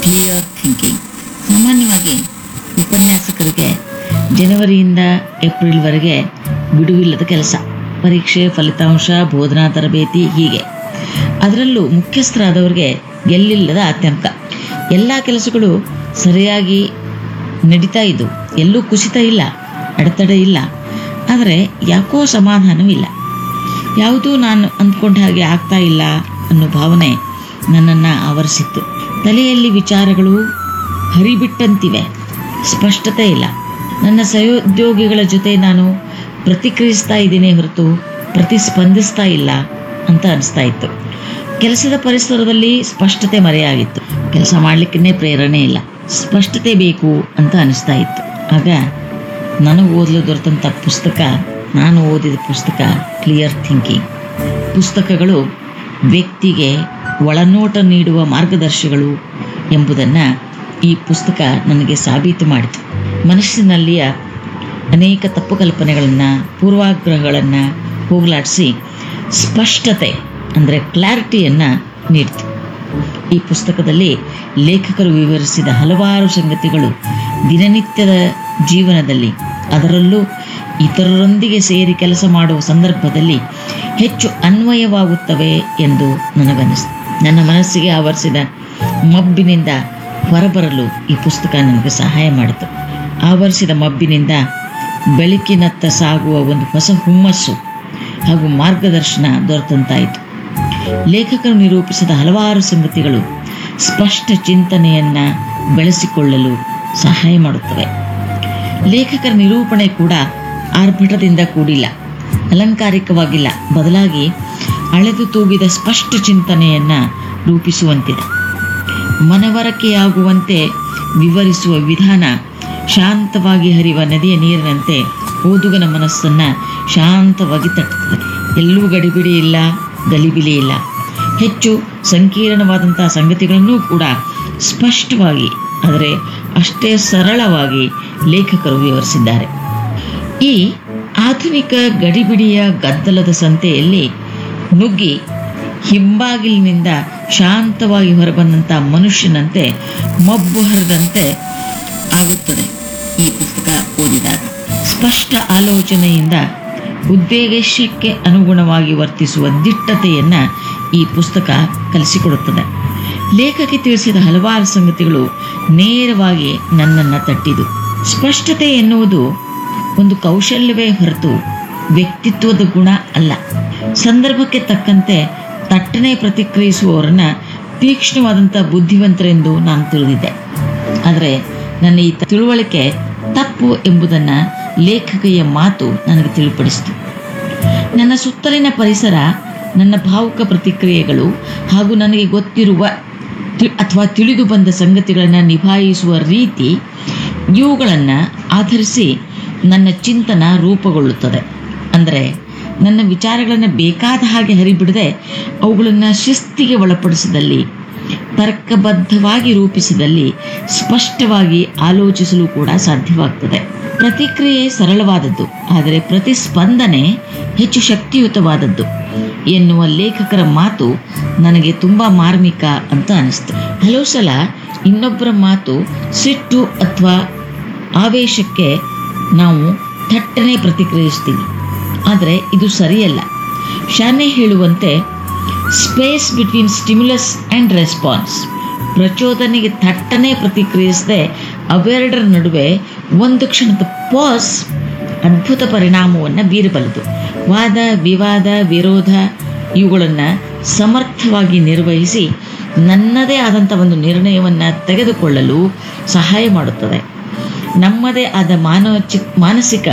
clear thinking ಸಾಮಾನ್ಯವಾಗಿ ಉಪನ್ಯಾಸಕರಿಗೆ ಜನವರಿಯಿಂದ ಏಪ್ರಿಲ್ವರೆಗೆ ಬಿಡುವಿಲ್ಲದ ಕೆಲಸ ಪರೀಕ್ಷೆ ಫಲಿತಾಂಶ ಬೋಧನಾ ತರಬೇತಿ ಹೀಗೆ ಅದರಲ್ಲೂ ಮುಖ್ಯಸ್ಥರಾದವರಿಗೆ ಎಲ್ಲಿಲ್ಲದ ಆತಂಕ ಎಲ್ಲ ಕೆಲಸಗಳು ಸರಿಯಾಗಿ ನಡೀತಾ ಇದ್ದು ಎಲ್ಲೂ ಕುಸಿತ ಇಲ್ಲ ಅಡೆತಡೆ ಇಲ್ಲ ಆದರೆ ಯಾಕೋ ಸಮಾಧಾನವಿಲ್ಲ ಯಾವುದೂ ನಾನು ಅಂದ್ಕೊಂಡ ಹಾಗೆ ಆಗ್ತಾ ಇಲ್ಲ ಅನ್ನೋ ಭಾವನೆ ನನ್ನನ್ನು ಆವರಿಸಿತ್ತು ತಲೆಯಲ್ಲಿ ವಿಚಾರಗಳು ಹರಿಬಿಟ್ಟಂತಿವೆ ಸ್ಪಷ್ಟತೆ ಇಲ್ಲ ನನ್ನ ಸಹೋದ್ಯೋಗಿಗಳ ಜೊತೆ ನಾನು ಪ್ರತಿಕ್ರಿಯಿಸ್ತಾ ಇದ್ದೀನಿ ಹೊರತು ಪ್ರತಿಸ್ಪಂದಿಸ್ತಾ ಇಲ್ಲ ಅಂತ ಅನಿಸ್ತಾ ಇತ್ತು ಕೆಲಸದ ಪರಿಸರದಲ್ಲಿ ಸ್ಪಷ್ಟತೆ ಮರೆಯಾಗಿತ್ತು ಕೆಲಸ ಮಾಡಲಿಕ್ಕೇ ಪ್ರೇರಣೆ ಇಲ್ಲ ಸ್ಪಷ್ಟತೆ ಬೇಕು ಅಂತ ಅನಿಸ್ತಾ ಇತ್ತು ಆಗ ನನಗೆ ಓದಲು ದೊರೆತಂಥ ಪುಸ್ತಕ ನಾನು ಓದಿದ ಪುಸ್ತಕ ಕ್ಲಿಯರ್ ಥಿಂಕಿಂಗ್ ಪುಸ್ತಕಗಳು ವ್ಯಕ್ತಿಗೆ ಒಳನೋಟ ನೀಡುವ ಮಾರ್ಗದರ್ಶಿಗಳು ಎಂಬುದನ್ನು ಈ ಪುಸ್ತಕ ನನಗೆ ಸಾಬೀತು ಮಾಡಿತು ಮನಸ್ಸಿನಲ್ಲಿಯ ಅನೇಕ ತಪ್ಪು ಕಲ್ಪನೆಗಳನ್ನು ಪೂರ್ವಾಗ್ರಹಗಳನ್ನು ಹೋಗಲಾಡಿಸಿ ಸ್ಪಷ್ಟತೆ ಅಂದರೆ ಕ್ಲಾರಿಟಿಯನ್ನು ನೀಡ್ತು ಈ ಪುಸ್ತಕದಲ್ಲಿ ಲೇಖಕರು ವಿವರಿಸಿದ ಹಲವಾರು ಸಂಗತಿಗಳು ದಿನನಿತ್ಯದ ಜೀವನದಲ್ಲಿ ಅದರಲ್ಲೂ ಇತರರೊಂದಿಗೆ ಸೇರಿ ಕೆಲಸ ಮಾಡುವ ಸಂದರ್ಭದಲ್ಲಿ ಹೆಚ್ಚು ಅನ್ವಯವಾಗುತ್ತವೆ ಎಂದು ನನಗನ್ನಿಸ್ತು ನನ್ನ ಮನಸ್ಸಿಗೆ ಆವರಿಸಿದ ಮಬ್ಬಿನಿಂದ ಹೊರಬರಲು ಈ ಪುಸ್ತಕ ನನಗೆ ಸಹಾಯ ಮಾಡಿತು ಆವರಿಸಿದ ಮಬ್ಬಿನಿಂದ ಬೆಳಕಿನತ್ತ ಸಾಗುವ ಒಂದು ಹೊಸ ಹುಮ್ಮಸ್ಸು ಹಾಗೂ ಮಾರ್ಗದರ್ಶನ ದೊರೆತಂತಾಯಿತು ಲೇಖಕರು ನಿರೂಪಿಸಿದ ಹಲವಾರು ಸಂಗತಿಗಳು ಸ್ಪಷ್ಟ ಚಿಂತನೆಯನ್ನು ಬೆಳೆಸಿಕೊಳ್ಳಲು ಸಹಾಯ ಮಾಡುತ್ತವೆ ಲೇಖಕರ ನಿರೂಪಣೆ ಕೂಡ ಆರ್ಭಟದಿಂದ ಕೂಡಿಲ್ಲ ಅಲಂಕಾರಿಕವಾಗಿಲ್ಲ ಬದಲಾಗಿ ಅಳೆದು ತೂಗಿದ ಸ್ಪಷ್ಟ ಚಿಂತನೆಯನ್ನು ರೂಪಿಸುವಂತಿದೆ ಮನವರಕೆಯಾಗುವಂತೆ ವಿವರಿಸುವ ವಿಧಾನ ಶಾಂತವಾಗಿ ಹರಿಯುವ ನದಿಯ ನೀರಿನಂತೆ ಓದುಗನ ಮನಸ್ಸನ್ನು ಶಾಂತವಾಗಿ ತಟ್ಟುತ್ತದೆ ಎಲ್ಲೂ ಗಡಿಬಿಡಿ ಇಲ್ಲ ಗಲಿಬಿಲಿ ಇಲ್ಲ ಹೆಚ್ಚು ಸಂಕೀರ್ಣವಾದಂಥ ಸಂಗತಿಗಳನ್ನೂ ಕೂಡ ಸ್ಪಷ್ಟವಾಗಿ ಆದರೆ ಅಷ್ಟೇ ಸರಳವಾಗಿ ಲೇಖಕರು ವಿವರಿಸಿದ್ದಾರೆ ಈ ಆಧುನಿಕ ಗಡಿಬಿಡಿಯ ಗದ್ದಲದ ಸಂತೆಯಲ್ಲಿ ನುಗ್ಗಿ ಹಿಂಬಾಗಿಲಿನಿಂದ ಶಾಂತವಾಗಿ ಹೊರಬಂದಂಥ ಮನುಷ್ಯನಂತೆ ಮಬ್ಬು ಹರಿದಂತೆ ಆಗುತ್ತದೆ ಈ ಪುಸ್ತಕ ಓದಿದಾಗ ಸ್ಪಷ್ಟ ಆಲೋಚನೆಯಿಂದ ಉದ್ದೇಶಕ್ಕೆ ಅನುಗುಣವಾಗಿ ವರ್ತಿಸುವ ದಿಟ್ಟತೆಯನ್ನು ಈ ಪುಸ್ತಕ ಕಲಿಸಿಕೊಡುತ್ತದೆ ಲೇಖಕಿ ತಿಳಿಸಿದ ಹಲವಾರು ಸಂಗತಿಗಳು ನೇರವಾಗಿ ನನ್ನನ್ನು ತಟ್ಟಿದು ಸ್ಪಷ್ಟತೆ ಎನ್ನುವುದು ಒಂದು ಕೌಶಲ್ಯವೇ ಹೊರತು ವ್ಯಕ್ತಿತ್ವದ ಗುಣ ಅಲ್ಲ ಸಂದರ್ಭಕ್ಕೆ ತಕ್ಕಂತೆ ತಟ್ಟನೆ ಪ್ರತಿಕ್ರಿಯಿಸುವವರನ್ನ ತೀಕ್ಷ್ಣವಾದಂಥ ಬುದ್ಧಿವಂತರೆಂದು ನಾನು ತಿಳಿದಿದ್ದೆ ಆದರೆ ನನ್ನ ಈ ತಿಳುವಳಿಕೆ ತಪ್ಪು ಎಂಬುದನ್ನು ಲೇಖಕಿಯ ಮಾತು ನನಗೆ ತಿಳಿಪಡಿಸಿತು ನನ್ನ ಸುತ್ತಲಿನ ಪರಿಸರ ನನ್ನ ಭಾವುಕ ಪ್ರತಿಕ್ರಿಯೆಗಳು ಹಾಗೂ ನನಗೆ ಗೊತ್ತಿರುವ ತಿ- ಅಥವಾ ತಿಳಿದು ಬಂದ ಸಂಗತಿಗಳನ್ನು ನಿಭಾಯಿಸುವ ರೀತಿ ಇವುಗಳನ್ನು ಆಧರಿಸಿ ನನ್ನ ಚಿಂತನ ರೂಪುಗೊಳ್ಳುತ್ತದೆ ಅಂದರೆ ನನ್ನ ವಿಚಾರಗಳನ್ನು ಬೇಕಾದ ಹಾಗೆ ಹರಿಬಿಡದೆ ಅವುಗಳನ್ನು ಶಿಸ್ತಿಗೆ ಒಳಪಡಿಸಿದಲ್ಲಿ ತರ್ಕಬದ್ಧವಾಗಿ ರೂಪಿಸಿದಲ್ಲಿ ಸ್ಪಷ್ಟವಾಗಿ ಆಲೋಚಿಸಲು ಕೂಡ ಸಾಧ್ಯವಾಗ್ತದೆ ಪ್ರತಿಕ್ರಿಯೆ ಸರಳವಾದದ್ದು ಆದರೆ ಪ್ರತಿಸ್ಪಂದನೆ ಹೆಚ್ಚು ಶಕ್ತಿಯುತವಾದದ್ದು ಎನ್ನುವ ಲೇಖಕರ ಮಾತು ನನಗೆ ತುಂಬ ಮಾರ್ಮಿಕ ಅಂತ ಅನಿಸ್ತು ಹಲವು ಸಲ ಇನ್ನೊಬ್ಬರ ಮಾತು ಸಿಟ್ಟು ಅಥವಾ ಆವೇಶಕ್ಕೆ ನಾವು ಥಟ್ಟನೆ ಪ್ರತಿಕ್ರಿಯಿಸ್ತೀವಿ ಆದರೆ ಇದು ಸರಿಯಲ್ಲ ಶಾನೆ ಹೇಳುವಂತೆ space between stimulus and response ಪ್ರಚೋದನೆಗೆ ಥಟ್ಟನೆ ಪ್ರತಿಕ್ರಿಯಿಸದೆ ಅವೆರಡರ ನಡುವೆ ಒಂದು ಕ್ಷಣದ ಪಾಸ್ ಅದ್ಭುತ ಪರಿಣಾಮವನ್ನು ಬೀರಬಲ್ಲದು ವಾದ ವಿವಾದ ವಿರೋಧ ಇವುಗಳನ್ನು ಸಮರ್ಥವಾಗಿ ನಿರ್ವಹಿಸಿ ನನ್ನದೇ ಆದಂಥ ಒಂದು ನಿರ್ಣಯವನ್ನು ತೆಗೆದುಕೊಳ್ಳಲು ಸಹಾಯ ಮಾಡುತ್ತದೆ ನಮ್ಮದೇ ಆದ ಮಾನವ ಚಿ ಮಾನಸಿಕ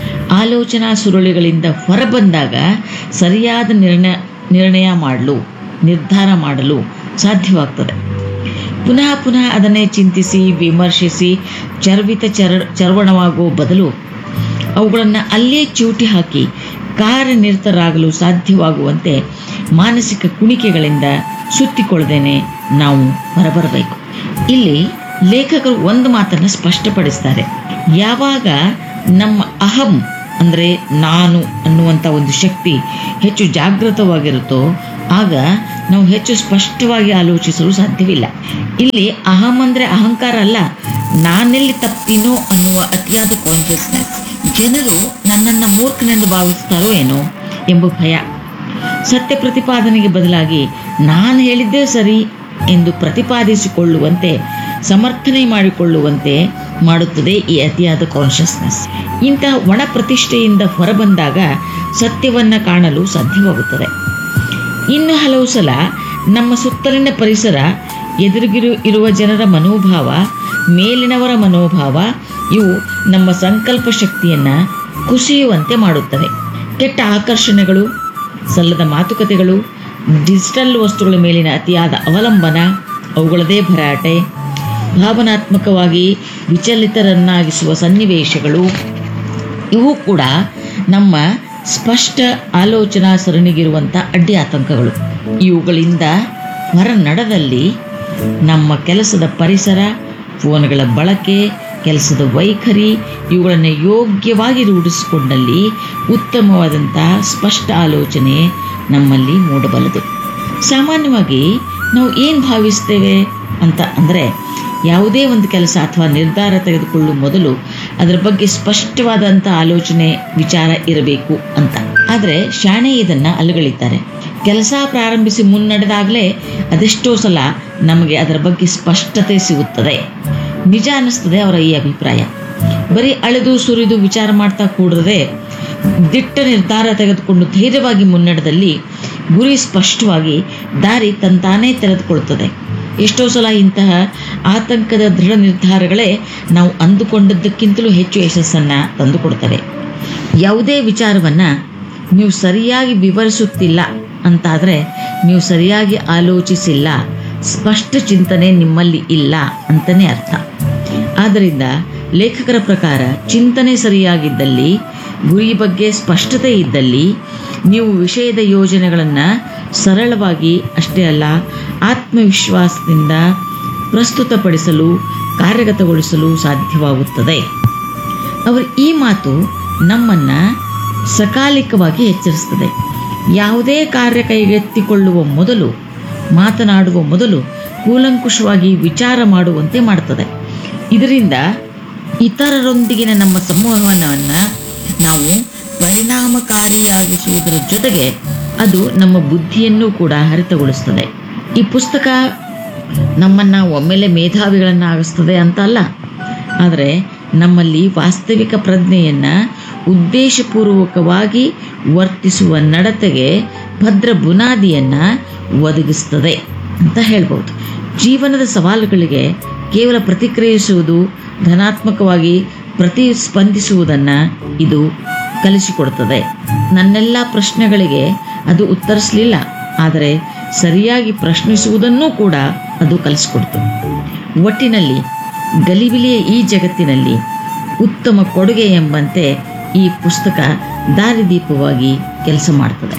ಆಲೋಚನಾ ಸುರುಳಿಗಳಿಂದ ಹೊರಬಂದಾಗ ಸರಿಯಾದ ನಿರ್ಣಯ ನಿರ್ಣಯ ಮಾಡಲು ನಿರ್ಧಾರ ಮಾಡಲು ಸಾಧ್ಯವಾಗ್ತದೆ ಪುನಃ ಪುನಃ ಅದನ್ನೇ ಚಿಂತಿಸಿ ವಿಮರ್ಶಿಸಿ ಚರ್ವಿತ ಚರ ಚರ್ವಣವಾಗುವ ಬದಲು ಅವುಗಳನ್ನು ಅಲ್ಲೇ ಚೂಟಿ ಹಾಕಿ ಕಾರ್ಯನಿರತರಾಗಲು ಸಾಧ್ಯವಾಗುವಂತೆ ಮಾನಸಿಕ ಕುಣಿಕೆಗಳಿಂದ ಸುತ್ತಿಕೊಳ್ಳದೇನೆ ನಾವು ಹೊರಬರಬೇಕು ಇಲ್ಲಿ ಲೇಖಕರು ಒಂದು ಮಾತನ್ನು ಸ್ಪಷ್ಟಪಡಿಸ್ತಾರೆ ಯಾವಾಗ ನಮ್ಮ ಅಹಂ ಅಂದರೆ ನಾನು ಅನ್ನುವಂಥ ಒಂದು ಶಕ್ತಿ ಹೆಚ್ಚು ಜಾಗೃತವಾಗಿರುತ್ತೋ ಆಗ ನಾವು ಹೆಚ್ಚು ಸ್ಪಷ್ಟವಾಗಿ ಆಲೋಚಿಸಲು ಸಾಧ್ಯವಿಲ್ಲ ಇಲ್ಲಿ ಅಹಂ ಅಂದರೆ ಅಹಂಕಾರ ಅಲ್ಲ ನಾನೆಲ್ಲಿ ತಪ್ಪಿನೋ ಅನ್ನುವ ಅತಿಯಾದ ಕಾನ್ಷಿಯಸ್ನೆಸ್ ಜನರು ನನ್ನನ್ನು ಮೂರ್ಖನೆಂದು ಭಾವಿಸ್ತಾರೋ ಏನೋ ಎಂಬ ಭಯ ಸತ್ಯ ಪ್ರತಿಪಾದನೆಗೆ ಬದಲಾಗಿ ನಾನು ಹೇಳಿದ್ದೇ ಸರಿ ಎಂದು ಪ್ರತಿಪಾದಿಸಿಕೊಳ್ಳುವಂತೆ ಸಮರ್ಥನೆ ಮಾಡಿಕೊಳ್ಳುವಂತೆ ಮಾಡುತ್ತದೆ ಈ ಅತಿಯಾದ ಕಾನ್ಷಿಯಸ್ನೆಸ್ ಇಂತಹ ಒಣ ಪ್ರತಿಷ್ಠೆಯಿಂದ ಹೊರಬಂದಾಗ ಸತ್ಯವನ್ನು ಕಾಣಲು ಸಾಧ್ಯವಾಗುತ್ತದೆ ಇನ್ನು ಹಲವು ಸಲ ನಮ್ಮ ಸುತ್ತಲಿನ ಪರಿಸರ ಎದುರಿಗಿರು ಇರುವ ಜನರ ಮನೋಭಾವ ಮೇಲಿನವರ ಮನೋಭಾವ ಇವು ನಮ್ಮ ಸಂಕಲ್ಪ ಶಕ್ತಿಯನ್ನು ಕುಸಿಯುವಂತೆ ಮಾಡುತ್ತವೆ ಕೆಟ್ಟ ಆಕರ್ಷಣೆಗಳು ಸಲ್ಲದ ಮಾತುಕತೆಗಳು ಡಿಜಿಟಲ್ ವಸ್ತುಗಳ ಮೇಲಿನ ಅತಿಯಾದ ಅವಲಂಬನ ಅವುಗಳದೇ ಭರಾಟೆ ಭಾವನಾತ್ಮಕವಾಗಿ ವಿಚಲಿತರನ್ನಾಗಿಸುವ ಸನ್ನಿವೇಶಗಳು ಇವು ಕೂಡ ನಮ್ಮ ಸ್ಪಷ್ಟ ಆಲೋಚನಾ ಸರಣಿಗಿರುವಂಥ ಅಡ್ಡಿ ಆತಂಕಗಳು ಇವುಗಳಿಂದ ಹೊರ ನಡೆದಲ್ಲಿ ನಮ್ಮ ಕೆಲಸದ ಪರಿಸರ ಫೋನ್ಗಳ ಬಳಕೆ ಕೆಲಸದ ವೈಖರಿ ಇವುಗಳನ್ನು ಯೋಗ್ಯವಾಗಿ ರೂಢಿಸಿಕೊಂಡಲ್ಲಿ ಉತ್ತಮವಾದಂಥ ಸ್ಪಷ್ಟ ಆಲೋಚನೆ ನಮ್ಮಲ್ಲಿ ಮೂಡಬಲ್ಲದು ಸಾಮಾನ್ಯವಾಗಿ ನಾವು ಏನು ಭಾವಿಸ್ತೇವೆ ಅಂತ ಅಂದರೆ ಯಾವುದೇ ಒಂದು ಕೆಲಸ ಅಥವಾ ನಿರ್ಧಾರ ತೆಗೆದುಕೊಳ್ಳುವ ಮೊದಲು ಅದರ ಬಗ್ಗೆ ಸ್ಪಷ್ಟವಾದಂಥ ಆಲೋಚನೆ ವಿಚಾರ ಇರಬೇಕು ಅಂತ ಆದರೆ ಶಾಣೆ ಇದನ್ನು ಅಲುಗಳಿದ್ದಾರೆ ಕೆಲಸ ಪ್ರಾರಂಭಿಸಿ ಮುನ್ನಡೆದಾಗಲೇ ಅದೆಷ್ಟೋ ಸಲ ನಮಗೆ ಅದರ ಬಗ್ಗೆ ಸ್ಪಷ್ಟತೆ ಸಿಗುತ್ತದೆ ನಿಜ ಅನ್ನಿಸ್ತದೆ ಅವರ ಈ ಅಭಿಪ್ರಾಯ ಬರೀ ಅಳೆದು ಸುರಿದು ವಿಚಾರ ಮಾಡ್ತಾ ಕೂಡದೆ ದಿಟ್ಟ ನಿರ್ಧಾರ ತೆಗೆದುಕೊಂಡು ಧೈರ್ಯವಾಗಿ ಮುನ್ನಡೆದಲ್ಲಿ ಗುರಿ ಸ್ಪಷ್ಟವಾಗಿ ದಾರಿ ತಂತಾನೇ ತೆರೆದುಕೊಳ್ಳುತ್ತದೆ ಎಷ್ಟೋ ಸಲ ಇಂತಹ ಆತಂಕದ ದೃಢ ನಿರ್ಧಾರಗಳೇ ನಾವು ಅಂದುಕೊಂಡದ್ದಕ್ಕಿಂತಲೂ ಹೆಚ್ಚು ಯಶಸ್ಸನ್ನು ತಂದುಕೊಡ್ತವೆ ಯಾವುದೇ ವಿಚಾರವನ್ನು ನೀವು ಸರಿಯಾಗಿ ವಿವರಿಸುತ್ತಿಲ್ಲ ಅಂತಾದರೆ ನೀವು ಸರಿಯಾಗಿ ಆಲೋಚಿಸಿಲ್ಲ ಸ್ಪಷ್ಟ ಚಿಂತನೆ ನಿಮ್ಮಲ್ಲಿ ಇಲ್ಲ ಅಂತಲೇ ಅರ್ಥ ಆದ್ದರಿಂದ ಲೇಖಕರ ಪ್ರಕಾರ ಚಿಂತನೆ ಸರಿಯಾಗಿದ್ದಲ್ಲಿ ಗುರಿ ಬಗ್ಗೆ ಸ್ಪಷ್ಟತೆ ಇದ್ದಲ್ಲಿ ನೀವು ವಿಷಯದ ಯೋಜನೆಗಳನ್ನು ಸರಳವಾಗಿ ಅಷ್ಟೇ ಅಲ್ಲ ಆತ್ಮವಿಶ್ವಾಸದಿಂದ ಪ್ರಸ್ತುತಪಡಿಸಲು ಕಾರ್ಯಗತಗೊಳಿಸಲು ಸಾಧ್ಯವಾಗುತ್ತದೆ ಅವರ ಈ ಮಾತು ನಮ್ಮನ್ನು ಸಕಾಲಿಕವಾಗಿ ಎಚ್ಚರಿಸ್ತದೆ ಯಾವುದೇ ಕಾರ್ಯ ಕೈಗೆತ್ತಿಕೊಳ್ಳುವ ಮೊದಲು ಮಾತನಾಡುವ ಮೊದಲು ಕೂಲಂಕುಷವಾಗಿ ವಿಚಾರ ಮಾಡುವಂತೆ ಮಾಡುತ್ತದೆ ಇದರಿಂದ ಇತರರೊಂದಿಗಿನ ನಮ್ಮ ಸಂವಹನವನ್ನು ನಾವು ಪರಿಣಾಮಕಾರಿಯಾಗಿಸುವುದರ ಜೊತೆಗೆ ಅದು ನಮ್ಮ ಬುದ್ಧಿಯನ್ನು ಕೂಡ ಹರಿತಗೊಳಿಸ್ತದೆ ಈ ಪುಸ್ತಕ ನಮ್ಮನ್ನು ಒಮ್ಮೆಲೆ ಮೇಧಾವಿಗಳನ್ನಾಗಿಸ್ತದೆ ಅಂತ ಅಲ್ಲ ಆದರೆ ನಮ್ಮಲ್ಲಿ ವಾಸ್ತವಿಕ ಪ್ರಜ್ಞೆಯನ್ನು ಉದ್ದೇಶಪೂರ್ವಕವಾಗಿ ವರ್ತಿಸುವ ನಡತೆಗೆ ಭದ್ರ ಬುನಾದಿಯನ್ನು ಒದಗಿಸ್ತದೆ ಅಂತ ಹೇಳ್ಬೋದು ಜೀವನದ ಸವಾಲುಗಳಿಗೆ ಕೇವಲ ಪ್ರತಿಕ್ರಿಯಿಸುವುದು ಧನಾತ್ಮಕವಾಗಿ ಪ್ರತಿಸ್ಪಂದಿಸುವುದನ್ನು ಇದು ಕಲಿಸಿಕೊಡ್ತದೆ ನನ್ನೆಲ್ಲ ಪ್ರಶ್ನೆಗಳಿಗೆ ಅದು ಉತ್ತರಿಸಲಿಲ್ಲ ಆದರೆ ಸರಿಯಾಗಿ ಪ್ರಶ್ನಿಸುವುದನ್ನೂ ಕೂಡ ಅದು ಕಲಿಸ್ಕೊಡ್ತು ಒಟ್ಟಿನಲ್ಲಿ ಗಲಿಬಿಲಿಯ ಈ ಜಗತ್ತಿನಲ್ಲಿ ಉತ್ತಮ ಕೊಡುಗೆ ಎಂಬಂತೆ ಈ ಪುಸ್ತಕ ದಾರಿದೀಪವಾಗಿ ಕೆಲಸ ಮಾಡ್ತದೆ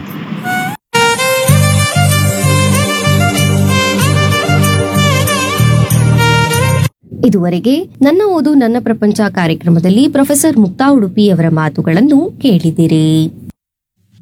ಇದುವರೆಗೆ ನನ್ನ ಓದು ನನ್ನ ಪ್ರಪಂಚ ಕಾರ್ಯಕ್ರಮದಲ್ಲಿ ಪ್ರೊಫೆಸರ್ ಮುಕ್ತಾ ಉಡುಪಿ ಅವರ ಮಾತುಗಳನ್ನು ಕೇಳಿದಿರಿ